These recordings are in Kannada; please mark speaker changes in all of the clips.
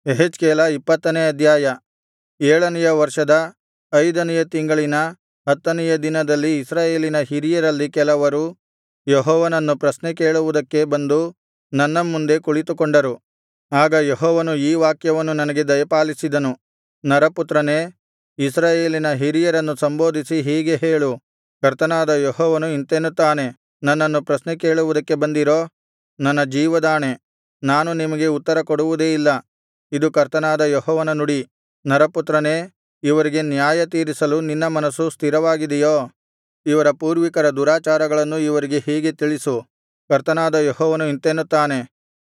Speaker 1: ಯೆಹೆಜ್ಕೇಲ ಇಪ್ಪತ್ತನೇ ಅಧ್ಯಾಯ ಏಳನೆಯ ವರ್ಷದ ಐದನೆಯ ತಿಂಗಳಿನ ಹತ್ತನೆಯ ದಿನದಲ್ಲಿ ಇಸ್ರಾಯೇಲಿನ ಹಿರಿಯರಲ್ಲಿ ಕೆಲವರು ಯೆಹೋವನನ್ನು ಪ್ರಶ್ನೆ ಕೇಳುವುದಕ್ಕೆ ಬಂದು ನನ್ನ ಮುಂದೆ ಕುಳಿತುಕೊಂಡರು ಆಗ ಯೆಹೋವನು ಈ ವಾಕ್ಯವನ್ನು ನನಗೆ ದಯಪಾಲಿಸಿದನು ನರಪುತ್ರನೇ ಇಸ್ರಾಯೇಲಿನ ಹಿರಿಯರನ್ನು ಸಂಬೋಧಿಸಿ ಹೀಗೆ ಹೇಳು ಕರ್ತನಾದ ಯೆಹೋವನು ಇಂತೆನ್ನುತ್ತಾನೆ ನನ್ನನ್ನು ಪ್ರಶ್ನೆ ಕೇಳುವುದಕ್ಕೆ ಬಂದಿರೋ ನನ್ನ ಜೀವದಾಣೆ ನಾನು ನಿಮಗೆ ಉತ್ತರ ಕೊಡುವುದೇ ಇಲ್ಲ ಇದು ಕರ್ತನಾದ ಯೆಹೋವನ ನುಡಿ ನರಪುತ್ರನೇ ಇವರಿಗೆ ನ್ಯಾಯತೀರಿಸಲು ನಿನ್ನ ಮನಸ್ಸು ಸ್ಥಿರವಾಗಿದೆಯೋ ಇವರ ಪೂರ್ವಿಕರ ದುರಾಚಾರಗಳನ್ನು ಇವರಿಗೆ ಹೀಗೆ ತಿಳಿಸು ಕರ್ತನಾದ ಯೆಹೋವನು ಇಂತೆನ್ನುತ್ತಾನೆ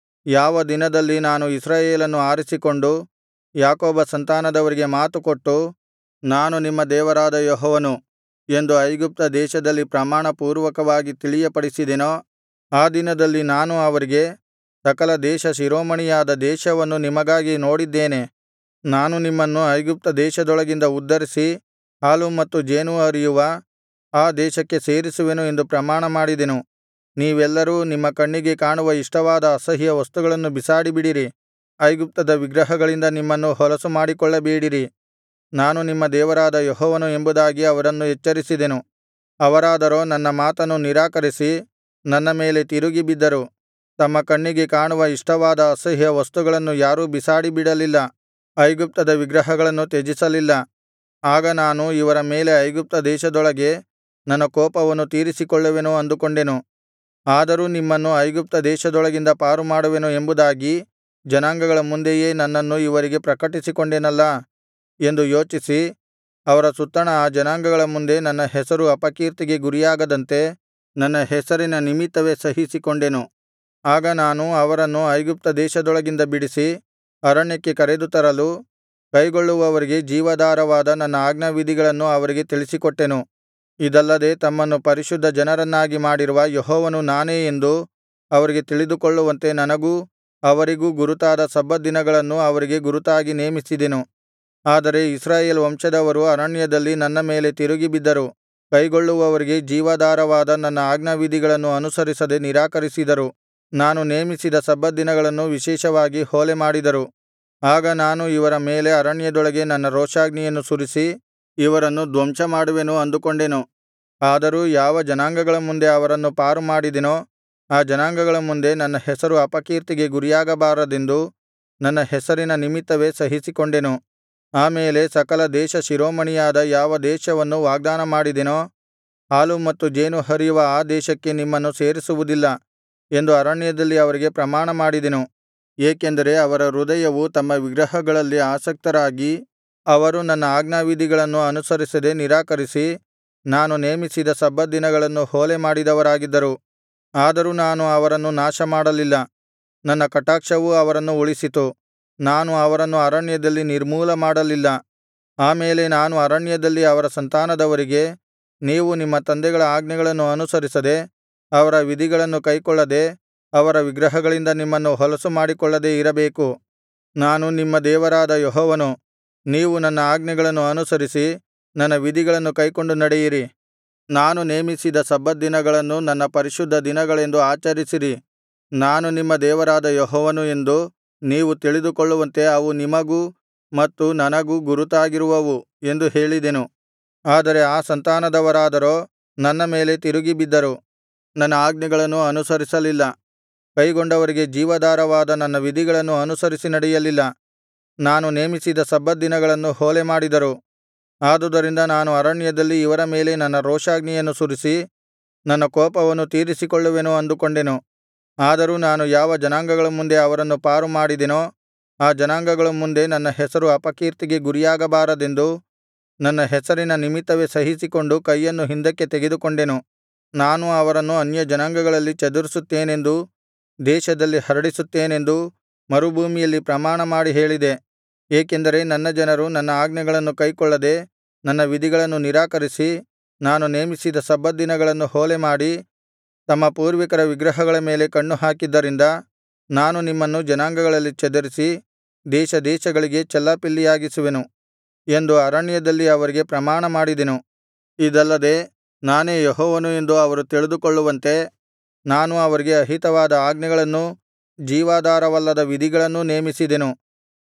Speaker 1: ಯಾವ ದಿನದಲ್ಲಿ ನಾನು ಇಸ್ರಾಯೇಲನ್ನು ಆರಿಸಿಕೊಂಡು ಯಾಕೋಬ ಸಂತಾನದವರಿಗೆ ಮಾತುಕೊಟ್ಟು ನಾನು ನಿಮ್ಮ ದೇವರಾದ ಯೆಹೋವನು ಎಂದು ಐಗುಪ್ತ ದೇಶದಲ್ಲಿ ಪ್ರಮಾಣಪೂರ್ವಕವಾಗಿ ತಿಳಿಯಪಡಿಸಿದೆನೋ ಆ ದಿನದಲ್ಲಿ ನಾನು ಅವರಿಗೆ ಸಕಲ ದೇಶ ಶಿರೋಮಣಿಯಾದ ದೇಶವನ್ನು ನಿಮಗಾಗಿ ನೋಡಿದ್ದೇನೆ ನಾನು ನಿಮ್ಮನ್ನು ಐಗುಪ್ತ ದೇಶದೊಳಗಿಂದ ಉದ್ಧರಿಸಿ ಹಾಲೂ ಮತ್ತು ಜೇನೂ ಹರಿಯುವ ಆ ದೇಶಕ್ಕೆ ಸೇರಿಸುವೆನು ಎಂದು ಪ್ರಮಾಣಮಾಡಿದೆನು ನೀವೆಲ್ಲರೂ ನಿಮ್ಮ ಕಣ್ಣಿಗೆ ಕಾಣುವ ಇಷ್ಟವಾದ ಅಸಹ್ಯ ವಸ್ತುಗಳನ್ನು ಬಿಸಾಡಿಬಿಡಿರಿ ಐಗುಪ್ತದ ವಿಗ್ರಹಗಳಿಂದ ನಿಮ್ಮನ್ನು ಹೊಲಸು ಮಾಡಿಕೊಳ್ಳಬೇಡಿರಿ ನಾನು ನಿಮ್ಮ ದೇವರಾದ ಯೆಹೋವನು ಎಂಬುದಾಗಿ ಅವರನ್ನು ಎಚ್ಚರಿಸಿದೆನು ಅವರಾದರೋ ನನ್ನ ಮಾತನ್ನು ನಿರಾಕರಿಸಿ ನನ್ನ ಮೇಲೆ ತಿರುಗಿ ಬಿದ್ದರು ತಮ್ಮ ಕಣ್ಣಿಗೆ ಕಾಣುವ ಇಷ್ಟವಾದ ಅಸಹ್ಯ ವಸ್ತುಗಳನ್ನು ಯಾರೂ ಬಿಸಾಡಿಬಿಡಲಿಲ್ಲ ಐಗುಪ್ತದ ವಿಗ್ರಹಗಳನ್ನು ತ್ಯಜಿಸಲಿಲ್ಲ ಆಗ ನಾನು ಇವರ ಮೇಲೆ ಐಗುಪ್ತ ದೇಶದೊಳಗೆ ನನ್ನ ಕೋಪವನ್ನು ತೀರಿಸಿಕೊಳ್ಳುವೆನು ಅಂದುಕೊಂಡೆನು ಆದರೂ ನಿಮ್ಮನ್ನು ಐಗುಪ್ತ ದೇಶದೊಳಗಿಂದ ಪಾರುಮಾಡುವೆನು ಎಂಬುದಾಗಿ ಜನಾಂಗಗಳ ಮುಂದೆಯೇ ನನ್ನನ್ನು ಇವರಿಗೆ ಪ್ರಕಟಿಸಿಕೊಂಡೆನಲ್ಲಾ ಎಂದು ಯೋಚಿಸಿ ಅವರ ಸುತ್ತಣ ಆ ಜನಾಂಗಗಳ ಮುಂದೆ ನನ್ನ ಹೆಸರು ಅಪಕೀರ್ತಿಗೆ ಗುರಿಯಾಗದಂತೆ ನನ್ನ ಹೆಸರಿನ ನಿಮಿತ್ತವೇ ಸಹಿಸಿಕೊಂಡೆನು ಆಗ ನಾನು ಅವರನ್ನು ಐಗುಪ್ತ ದೇಶದೊಳಗಿಂದ ಬಿಡಿಸಿ ಅರಣ್ಯಕ್ಕೆ ಕರೆದು ತರಲು ಕೈಗೊಳ್ಳುವವರಿಗೆ ಜೀವಾಧಾರವಾದ ನನ್ನ ಆಜ್ಞಾವಿಧಿಗಳನ್ನು ಅವರಿಗೆ ತಿಳಿಸಿಕೊಟ್ಟೆನು ಇದಲ್ಲದೆ ತಮ್ಮನ್ನು ಪರಿಶುದ್ಧ ಜನರನ್ನಾಗಿ ಮಾಡಿರುವ ಯೆಹೋವನು ನಾನೇ ಎಂದು ಅವರಿಗೆ ತಿಳಿದುಕೊಳ್ಳುವಂತೆ ನನಗೂ ಅವರಿಗೂ ಗುರುತಾದ ಸಬ್ಬತ್ ದಿನಗಳನ್ನು ಅವರಿಗೆ ಗುರುತಾಗಿ ನೇಮಿಸಿದೆನು ಆದರೆ ಇಸ್ರಾಯೇಲ್ ವಂಶದವರು ಅರಣ್ಯದಲ್ಲಿ ನನ್ನ ಮೇಲೆ ತಿರುಗಿಬಿದ್ದರು ಕೈಗೊಳ್ಳುವವರಿಗೆ ಜೀವಾಧಾರವಾದ ನನ್ನ ಆಜ್ಞಾವಿಧಿಗಳನ್ನು ಅನುಸರಿಸದೆ ನಿರಾಕರಿಸಿದರು ನಾನು ನೇಮಿಸಿದ ಸಬ್ಬತ್ ದಿನಗಳನ್ನು ವಿಶೇಷವಾಗಿ ಹೊಲೆಮಾಡಿದರು ಆಗ ನಾನು ಇವರ ಮೇಲೆ ಅರಣ್ಯದೊಳಗೆ ನನ್ನ ರೋಷಾಗ್ನಿಯನ್ನು ಸುರಿಸಿ ಇವರನ್ನು ಧ್ವಂಸಮಾಡುವೆನು ಅಂದುಕೊಂಡೆನು ಆದರೂ ಯಾವ ಜನಾಂಗಗಳ ಮುಂದೆ ಅವರನ್ನು ಪಾರುಮಾಡಿದೆನೋ ಆ ಜನಾಂಗಗಳ ಮುಂದೆ ನನ್ನ ಹೆಸರು ಅಪಕೀರ್ತಿಗೆ ಗುರಿಯಾಗಬಾರದೆಂದು ನನ್ನ ಹೆಸರಿನ ನಿಮಿತ್ತವೇ ಸಹಿಸಿಕೊಂಡೆನು ಆ ಮೇಲೆ ಸಕಲ ದೇಶ ಶಿರೋಮಣಿಯಾದ ಯಾವ ದೇಶವನ್ನು ವಾಗ್ದಾನ ಮಾಡಿದೆನೋ ಹಾಲೂ ಮತ್ತು ಜೇನು ಹರಿಯುವ ಆ ದೇಶಕ್ಕೆ ನಿಮ್ಮನ್ನು ಸೇರಿಸುವುದಿಲ್ಲ ಎಂದು ಅರಣ್ಯದಲ್ಲಿ ಅವರಿಗೆ ಪ್ರಮಾಣಮಾಡಿದೆನು ಏಕೆಂದರೆ ಅವರ ಹೃದಯವು ತಮ್ಮ ವಿಗ್ರಹಗಳಲ್ಲಿ ಆಸಕ್ತರಾಗಿ ಅವರು ನನ್ನ ಆಜ್ಞಾವಿಧಿಗಳನ್ನು ಅನುಸರಿಸದೆ ನಿರಾಕರಿಸಿ ನಾನು ನೇಮಿಸಿದ ಸಬ್ಬತ್ ದಿನಗಳನ್ನು ಹೊಲೆಮಾಡಿದವರಾಗಿದ್ದರು ಆದರೂ ನಾನು ಅವರನ್ನು ನಾಶಮಾಡಲಿಲ್ಲ ನನ್ನ ಕಟಾಕ್ಷವು ಅವರನ್ನು ಉಳಿಸಿತು ನಾನು ಅವರನ್ನು ಅರಣ್ಯದಲ್ಲಿ ನಿರ್ಮೂಲ ಮಾಡಲಿಲ್ಲ ಆ ಮೇಲೆ ನಾನು ಅರಣ್ಯದಲ್ಲಿ ಅವರ ಸಂತಾನದವರಿಗೆ ನೀವು ನಿಮ್ಮ ತಂದೆಗಳ ಆಜ್ಞೆಗಳನ್ನು ಅನುಸರಿಸದೆ ಅವರ ವಿಧಿಗಳನ್ನು ಕೈಕೊಳ್ಳದೆ ಅವರ ವಿಗ್ರಹಗಳಿಂದ ನಿಮ್ಮನ್ನು ಹೊಲಸು ಮಾಡಿಕೊಳ್ಳದೆ ಇರಬೇಕು ನಾನು ನಿಮ್ಮ ದೇವರಾದ ಯೆಹೋವನು ನೀವು ನನ್ನ ಆಜ್ಞೆಗಳನ್ನು ಅನುಸರಿಸಿ ನನ್ನ ವಿಧಿಗಳನ್ನು ಕೈಕೊಂಡು ನಡೆಯಿರಿ ನಾನು ನೇಮಿಸಿದ ಸಬ್ಬತ್ ದಿನಗಳನ್ನು ನನ್ನ ಪರಿಶುದ್ಧ ದಿನಗಳೆಂದು ಆಚರಿಸಿರಿ ನಾನು ನಿಮ್ಮ ದೇವರಾದ ಯೆಹೋವನು ಎಂದು ನೀವು ತಿಳಿದುಕೊಳ್ಳುವಂತೆ ಅವು ನಿಮಗೂ ಮತ್ತು ನನಗೂ ಗುರುತಾಗಿರುವವು ಎಂದು ಹೇಳಿದೆನು ಆದರೆ ಆ ಸಂತಾನದವರಾದರೋ ನನ್ನ ಮೇಲೆ ತಿರುಗಿಬಿದ್ದರು ನನ್ನ ಆಜ್ಞೆಗಳನ್ನು ಅನುಸರಿಸಲಿಲ್ಲ ಕೈಗೊಂಡವರಿಗೆ ಜೀವಾಧಾರವಾದ ನನ್ನ ವಿಧಿಗಳನ್ನು ಅನುಸರಿಸಿ ನಡೆಯಲಿಲ್ಲ ನಾನು ನೇಮಿಸಿದ ಸಬ್ಬತ್ ದಿನಗಳನ್ನು ಹೊಲೆಮಾಡಿದರು ಆದುದರಿಂದ ನಾನು ಅರಣ್ಯದಲ್ಲಿ ಇವರ ಮೇಲೆ ನನ್ನ ರೋಷಾಗ್ನಿಯನ್ನು ಸುರಿಸಿ ನನ್ನ ಕೋಪವನ್ನು ತೀರಿಸಿಕೊಳ್ಳುವೆನು ಅಂದುಕೊಂಡೆನು ಆದರೂ ನಾನು ಯಾವ ಜನಾಂಗಗಳ ಮುಂದೆ ಅವರನ್ನು ಪಾರುಮಾಡಿದೆನೋ ಆ ಜನಾಂಗಗಳ ಮುಂದೆ ನನ್ನ ಹೆಸರು ಅಪಕೀರ್ತಿಗೆ ಗುರಿಯಾಗಬಾರದೆಂದು ನನ್ನ ಹೆಸರಿನ ನಿಮಿತ್ತವೇ ಸಹಿಸಿಕೊಂಡು ಕೈಯನ್ನು ಹಿಂದಕ್ಕೆ ತೆಗೆದುಕೊಂಡೆನು ನಾನು ಅವರನ್ನು ಅನ್ಯಜನಾಂಗಗಳಲ್ಲಿ ಚದುರಿಸುತ್ತೇನೆಂದೂ ದೇಶದಲ್ಲಿ ಹರಡಿಸುತ್ತೇನೆಂದೂ ಮರುಭೂಮಿಯಲ್ಲಿ ಪ್ರಮಾಣಮಾಡಿ ಹೇಳಿದೆ ಏಕೆಂದರೆ ನನ್ನ ಜನರು ನನ್ನ ಆಜ್ಞೆಗಳನ್ನು ಕೈಕೊಳ್ಳದೆ ನನ್ನ ವಿಧಿಗಳನ್ನು ನಿರಾಕರಿಸಿ ನಾನು ನೇಮಿಸಿದ ಸಬ್ಬತ್ ದಿನಗಳನ್ನು ಹೊಲೆಮಾಡಿ ತಮ್ಮ ಪೂರ್ವಿಕರ ವಿಗ್ರಹಗಳ ಮೇಲೆ ಕಣ್ಣು ಹಾಕಿದ್ದರಿಂದ ನಾನು ನಿಮ್ಮನ್ನು ಜನಾಂಗಗಳಲ್ಲಿ ಚದರಿಸಿ ದೇಶ ದೇಶಗಳಿಗೆ ಚೆಲ್ಲಾಪಿಲ್ಲಿಯಾಗಿಸುವೆನು ಎಂದು ಅರಣ್ಯದಲ್ಲಿ ಅವರಿಗೆ ಪ್ರಮಾಣಮಾಡಿದೆನು ಇದಲ್ಲದೆ ನಾನೇ ಯೆಹೋವನು ಎಂದು ಅವರು ತಿಳಿದುಕೊಳ್ಳುವಂತೆ ನಾನು ಅವರಿಗೆ ಅಹಿತವಾದ ಆಜ್ಞೆಗಳನ್ನೂ ಜೀವಾಧಾರವಲ್ಲದ ವಿಧಿಗಳನ್ನೂ ನೇಮಿಸಿದೆನು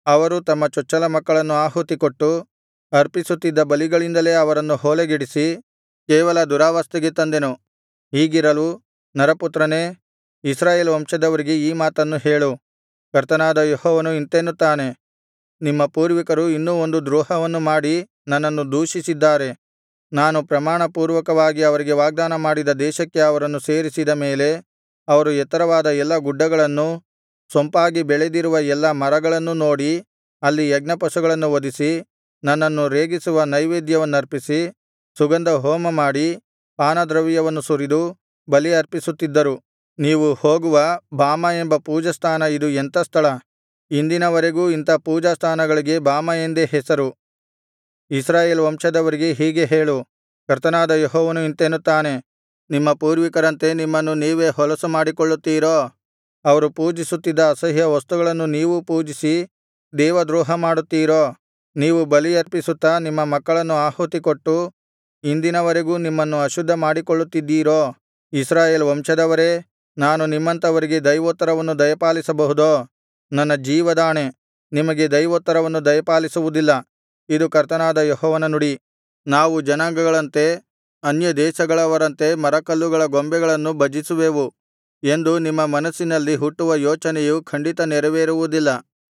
Speaker 1: ಅವರು ತಮ್ಮ ಚೊಚ್ಚಲ ಮಕ್ಕಳನ್ನು ಆಹುತಿಕೊಟ್ಟು ಅರ್ಪಿಸುತ್ತಿದ್ದ ಬಲಿಗಳಿಂದಲೇ ಅವರನ್ನು ಹೊಲೆಗೆಡಿಸಿ ಕೇವಲ ದುರವಸ್ಥೆಗೆ ತಂದೆನು ಹೀಗಿರಲು ನರಪುತ್ರನೇ ಇಸ್ರಾಯೇಲ್ ವಂಶದವರಿಗೆ ಈ ಮಾತನ್ನು ಹೇಳು ಕರ್ತನಾದ ಯೆಹೋವನು ಇಂತೆನ್ನುತ್ತಾನೆ ನಿಮ್ಮ ಪೂರ್ವಿಕರು ಇನ್ನೂ ಒಂದು ದ್ರೋಹವನ್ನು ಮಾಡಿ ನನ್ನನ್ನು ದೂಷಿಸಿದ್ದಾರೆ ನಾನು ಪ್ರಮಾಣಪೂರ್ವಕವಾಗಿ ಅವರಿಗೆ ವಾಗ್ದಾನ ಮಾಡಿದ ದೇಶಕ್ಕೆ ಅವರನ್ನು ಸೇರಿಸಿದ ಮೇಲೆ ಅವರು ಎತ್ತರವಾದ ಎಲ್ಲಾ ಗುಡ್ಡಗಳನ್ನೂ ಸೊಂಪಾಗಿ ಬೆಳೆದಿರುವ ಎಲ್ಲಾ ಮರಗಳನ್ನೂ ನೋಡಿ ಅಲ್ಲಿ ಯಜ್ಞಪಶುಗಳನ್ನು ವಧಿಸಿ ನನ್ನನ್ನು ರೇಗಿಸುವ ನೈವೇದ್ಯವನ್ನರ್ಪಿಸಿ ಸುಗಂಧಹೋಮಮಾಡಿ ಪಾನದ್ರವ್ಯವನ್ನು ಸುರಿದು ಬಲಿ ಅರ್ಪಿಸುತ್ತಿದ್ದರು ನೀವು ಹೋಗುವ ಬಾಮಾ ಎಂಬ ಪೂಜಾಸ್ಥಾನ ಇದು ಎಂಥ ಸ್ಥಳ ಇಂದಿನವರೆಗೂ ಇಂಥ ಪೂಜಾಸ್ಥಾನಗಳಿಗೆ ಬಾಮಾ ಎಂದೇ ಹೆಸರು ಇಸ್ರಾಯೇಲ್ ವಂಶದವರಿಗೆ ಹೀಗೆ ಹೇಳು ಕರ್ತನಾದ ಯೆಹೋವನು ಇಂತೆನ್ನುತ್ತಾನೆ ನಿಮ್ಮ ಪೂರ್ವಿಕರಂತೆ ನಿಮ್ಮನ್ನು ನೀವೇ ಹೊಲಸು ಮಾಡಿಕೊಳ್ಳುತ್ತೀರೋ ಅವರು ಪೂಜಿಸುತ್ತಿದ್ದ ಅಸಹ್ಯ ವಸ್ತುಗಳನ್ನು ನೀವೂ ಪೂಜಿಸಿ ದೇವದ್ರೋಹ ಮಾಡುತ್ತೀರೋ ನೀವು ಬಲಿಯರ್ಪಿಸುತ್ತಾ ನಿಮ್ಮ ಮಕ್ಕಳನ್ನು ಆಹುತಿಕೊಟ್ಟು ಇಂದಿನವರೆಗೂ ನಿಮ್ಮನ್ನು ಅಶುದ್ಧ ಮಾಡಿಕೊಳ್ಳುತ್ತಿದ್ದೀರೋ ಇಸ್ರಾಯೇಲ್ ವಂಶದವರೇ ನಾನು ನಿಮ್ಮಂಥವರಿಗೆ ದೈವೋತ್ತರವನ್ನು ದಯಪಾಲಿಸಬಹುದೋ ನನ್ನ ಜೀವದಾಣೆ ನಿಮಗೆ ದೈವೋತ್ತರವನ್ನು ದಯಪಾಲಿಸುವುದಿಲ್ಲ ಇದು ಕರ್ತನಾದ ಯೆಹೋವನ ನುಡಿ ನಾವು ಜನಾಂಗಗಳಂತೆ ಅನ್ಯದೇಶಗಳವರಂತೆ ಮರಕಲ್ಲುಗಳ ಗೊಂಬೆಗಳನ್ನು ಭಜಿಸುವೆವು ಎಂದು ನಿಮ್ಮ ಮನಸ್ಸಿನಲ್ಲಿ ಹುಟ್ಟುವ ಯೋಚನೆಯು ಖಂಡಿತ ನೆರವೇರುವುದಿಲ್ಲ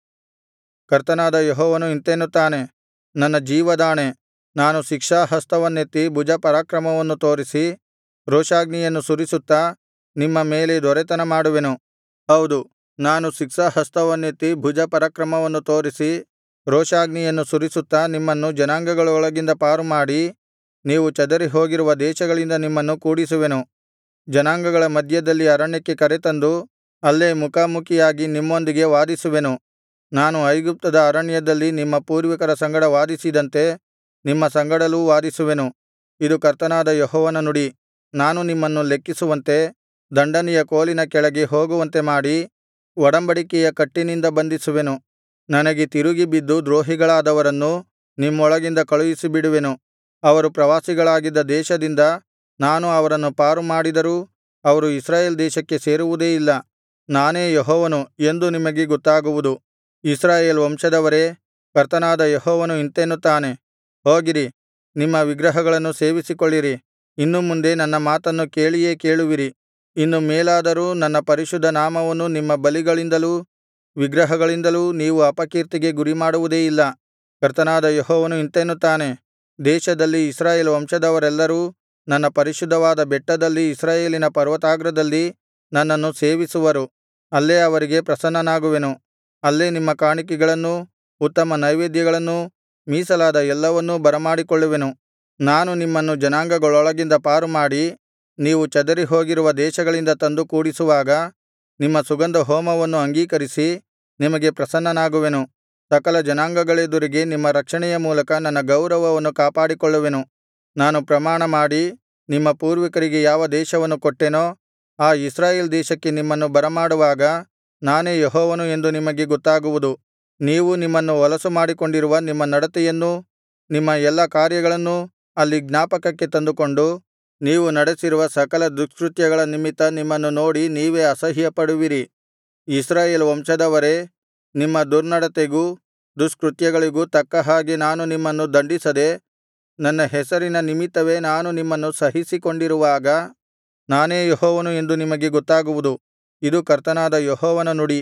Speaker 1: ಕರ್ತನಾದ ಯೆಹೋವನು ಇಂತೆನ್ನುತ್ತಾನೆ ನನ್ನ ಜೀವದಾಣೆ ನಾನು ಶಿಕ್ಷಾಹಸ್ತವನ್ನೆತ್ತಿ ಭುಜಪರಾಕ್ರಮವನ್ನು ತೋರಿಸಿ ರೋಷಾಗ್ನಿಯನ್ನು ಸುರಿಸುತ್ತಾ ನಿಮ್ಮ ಮೇಲೆ ದೊರೆತನ ಮಾಡುವೆನು ಹೌದು ನಾನು ಶಿಕ್ಷಾಹಸ್ತವನ್ನೆತ್ತಿ ಭುಜಪರಾಕ್ರಮವನ್ನು ತೋರಿಸಿ ರೋಷಾಗ್ನಿಯನ್ನು ಸುರಿಸುತ್ತಾ ನಿಮ್ಮನ್ನು ಜನಾಂಗಗಳೊಳಗಿಂದ ಪಾರುಮಾಡಿ ನೀವು ಚದರಿಹೋಗಿರುವ ದೇಶಗಳಿಂದ ನಿಮ್ಮನ್ನು ಕೂಡಿಸುವೆನು ಜನಾಂಗಗಳ ಮಧ್ಯದಲ್ಲಿ ಅರಣ್ಯಕ್ಕೆ ಕರೆತಂದು ಅಲ್ಲೇ ಮುಖಾಮುಖಿಯಾಗಿ ನಿಮ್ಮೊಂದಿಗೆ ವಾದಿಸುವೆನು ನಾನು ಐಗುಪ್ತದ ಅರಣ್ಯದಲ್ಲಿ ನಿಮ್ಮ ಪೂರ್ವಿಕರ ಸಂಗಡ ವಾದಿಸಿದಂತೆ ನಿಮ್ಮ ಸಂಗಡಲೂ ವಾದಿಸುವೆನು ಇದು ಕರ್ತನಾದ ಯೆಹೋವನ ನುಡಿ ನಾನು ನಿಮ್ಮನ್ನು ಲೆಕ್ಕಿಸುವಂತೆ ದಂಡನೆಯ ಕೋಲಿನ ಕೆಳಗೆ ಹೋಗುವಂತೆ ಮಾಡಿ ಒಡಂಬಡಿಕೆಯ ಕಟ್ಟಿನಿಂದ ಬಂಧಿಸುವೆನು ನನಗೆ ತಿರುಗಿ ಬಿದ್ದು ದ್ರೋಹಿಗಳಾದವರನ್ನು ನಿಮ್ಮೊಳಗಿಂದ ಕಳುಹಿಸಿಬಿಡುವೆನು ಅವರು ಪ್ರವಾಸಿಗಳಾಗಿದ್ದ ದೇಶದಿಂದ ನಾನು ಅವರನ್ನು ಪಾರುಮಾಡಿದರೂ ಅವರು ಇಸ್ರಾಯೇಲ್ ದೇಶಕ್ಕೆ ಸೇರುವುದೇ ಇಲ್ಲ ನಾನೇ ಯೆಹೋವನು ಎಂದು ನಿಮಗೆ ಗೊತ್ತಾಗುವುದು ಇಸ್ರಾಯೇಲ್ ವಂಶದವರೇ ಕರ್ತನಾದ ಯೆಹೋವನು ಇಂತೆನ್ನುತ್ತಾನೆ ಹೋಗಿರಿ ನಿಮ್ಮ ವಿಗ್ರಹಗಳನ್ನು ಸೇವಿಸಿಕೊಳ್ಳಿರಿ ಇನ್ನು ಮುಂದೆ ನನ್ನ ಮಾತನ್ನು ಕೇಳಿಯೇ ಕೇಳುವಿರಿ ಇನ್ನು ಮೇಲಾದರೂ ನನ್ನ ಪರಿಶುದ್ಧ ನಾಮವನ್ನು ನಿಮ್ಮ ಬಲಿಗಳಿಂದಲೂ ವಿಗ್ರಹಗಳಿಂದಲೂ ನೀವು ಅಪಕೀರ್ತಿಗೆ ಗುರಿಮಾಡುವುದೇ ಇಲ್ಲ ಕರ್ತನಾದ ಯೆಹೋವನು ಇಂತೆನ್ನುತ್ತಾನೆ ದೇಶದಲ್ಲಿ ಇಸ್ರಾಯೇಲ್ ವಂಶದವರೆಲ್ಲರೂ ನನ್ನ ಪರಿಶುದ್ಧವಾದ ಬೆಟ್ಟದಲ್ಲಿ ಇಸ್ರಾಯೇಲಿನ ಪರ್ವತಾಗ್ರದಲ್ಲಿ ನನ್ನನ್ನು ಸೇವಿಸುವರು ಅಲ್ಲೇ ಅವರಿಗೆ ಪ್ರಸನ್ನನಾಗುವೆನು ಅಲ್ಲೇ ನಿಮ್ಮ ಕಾಣಿಕೆಗಳನ್ನೂ ಉತ್ತಮ ನೈವೇದ್ಯಗಳನ್ನೂ ಮೀಸಲಾದ ಎಲ್ಲವನ್ನೂ ಬರಮಾಡಿಕೊಳ್ಳುವೆನು ನಾನು ನಿಮ್ಮನ್ನು ಜನಾಂಗಗಳೊಳಗಿಂದ ಪಾರುಮಾಡಿ ನೀವು ಚದರಿಹೋಗಿರುವ ದೇಶಗಳಿಂದ ತಂದು ಕೂಡಿಸುವಾಗ ನಿಮ್ಮ ಸುಗಂಧಹೋಮವನ್ನು ಅಂಗೀಕರಿಸಿ ನಿಮಗೆ ಪ್ರಸನ್ನನಾಗುವೆನು ಸಕಲ ಜನಾಂಗಗಳೆದುರಿಗೆ ನಿಮ್ಮ ರಕ್ಷಣೆಯ ಮೂಲಕ ನನ್ನ ಗೌರವವನ್ನು ಕಾಪಾಡಿಕೊಳ್ಳುವೆನು ನಾನು ಪ್ರಮಾಣಮಾಡಿ ನಿಮ್ಮ ಪೂರ್ವಿಕರಿಗೆ ಯಾವ ದೇಶವನ್ನು ಕೊಟ್ಟೆನೋ ಆ ಇಸ್ರಾಯೇಲ್ ದೇಶಕ್ಕೆ ನಿಮ್ಮನ್ನು ಬರಮಾಡುವಾಗ ನಾನೇ ಯೆಹೋವನು ಎಂದು ನಿಮಗೆ ಗೊತ್ತಾಗುವುದು ನೀವು ನಿಮ್ಮನ್ನು ಹೊಲಸು ಮಾಡಿಕೊಂಡಿರುವ ನಿಮ್ಮ ನಡತೆಯನ್ನೂ ನಿಮ್ಮ ಎಲ್ಲಾ ಕಾರ್ಯಗಳನ್ನೂ ಅಲ್ಲಿ ಜ್ಞಾಪಕಕ್ಕೆ ತಂದುಕೊಂಡು ನೀವು ನಡೆಸಿರುವ ಸಕಲ ದುಷ್ಕೃತ್ಯಗಳ ನಿಮಿತ್ತ ನಿಮ್ಮನ್ನು ನೋಡಿ ನೀವೇ ಅಸಹ್ಯಪಡುವಿರಿ ಇಸ್ರಾಯೇಲ್ ವಂಶದವರೇ ನಿಮ್ಮ ದುರ್ನಡತೆಗೂ ದುಷ್ಕೃತ್ಯಗಳಿಗೂ ತಕ್ಕ ಹಾಗೆ ನಾನು ನಿಮ್ಮನ್ನು ದಂಡಿಸದೆ ನನ್ನ ಹೆಸರಿನ ನಿಮಿತ್ತವೇ ನಾನು ನಿಮ್ಮನ್ನು ಸಹಿಸಿಕೊಂಡಿರುವಾಗ ನಾನೇ ಯೆಹೋವನು ಎಂದು ನಿಮಗೆ ಗೊತ್ತಾಗುವುದು ಇದು ಕರ್ತನಾದ ಯೆಹೋವನ ನುಡಿ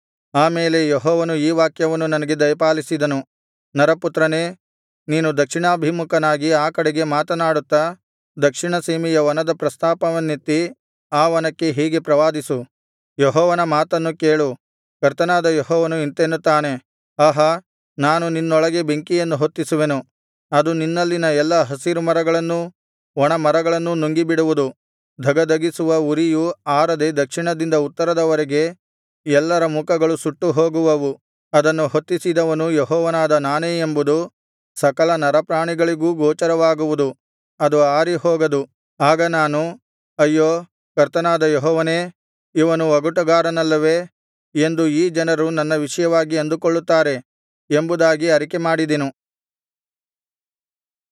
Speaker 1: ಆ ಮೇಲೆ ಯೆಹೋವನು ಈ ವಾಕ್ಯವನ್ನು ನನಗೆ ದಯಪಾಲಿಸಿದನು ನರಪುತ್ರನೇ ನೀನು ದಕ್ಷಿಣಾಭಿಮುಖನಾಗಿ ಆ ಕಡೆಗೆ ಮಾತನಾಡುತ್ತಾ ದಕ್ಷಿಣ ಸೀಮೆಯ ವನದ ಪ್ರಸ್ತಾಪವನ್ನೆತ್ತಿ ಆ ವನಕ್ಕೆ ಹೀಗೆ ಪ್ರವಾದಿಸು ಯೆಹೋವನ ಮಾತನ್ನು ಕೇಳು ಕರ್ತನಾದ ಯೆಹೋವನು ಇಂತೆನ್ನುತ್ತಾನೆ ಆಹಾ ನಾನು ನಿನ್ನೊಳಗೆ ಬೆಂಕಿಯನ್ನು ಹೊತ್ತಿಸುವೆನು ಅದು ನಿನ್ನಲ್ಲಿನ ಎಲ್ಲಾ ಹಸಿರು ಮರಗಳನ್ನೂ ಒಣ ಮರಗಳನ್ನೂ ನುಂಗಿಬಿಡುವುದು ಧಗಧಗಿಸುವ ಉರಿಯು ಆರದೆ ದಕ್ಷಿಣದಿಂದ ಉತ್ತರದವರೆಗೆ ಎಲ್ಲರ ಮುಖಗಳು ಸುಟ್ಟು ಹೋಗುವವು ಅದನ್ನು ಹೊತ್ತಿಸಿದವನು ಯೆಹೋವನಾದ ನಾನೇ ಎಂಬುದು ಸಕಲ ನರಪ್ರಾಣಿಗಳಿಗೂ ಗೋಚರವಾಗುವುದು ಅದು ಆರಿಹೋಗದು ಆಗ ನಾನು ಅಯ್ಯೋ ಕರ್ತನಾದ ಯೆಹೋವನೇ ಇವನು ಒಗಟುಗಾರನಲ್ಲವೇ ಎಂದು ಈ ಜನರು ನನ್ನ ವಿಷಯವಾಗಿ ಅಂದುಕೊಳ್ಳುತ್ತಾರೆ ಎಂಬುದಾಗಿ ಅರಿಕೆಮಾಡಿದೆನು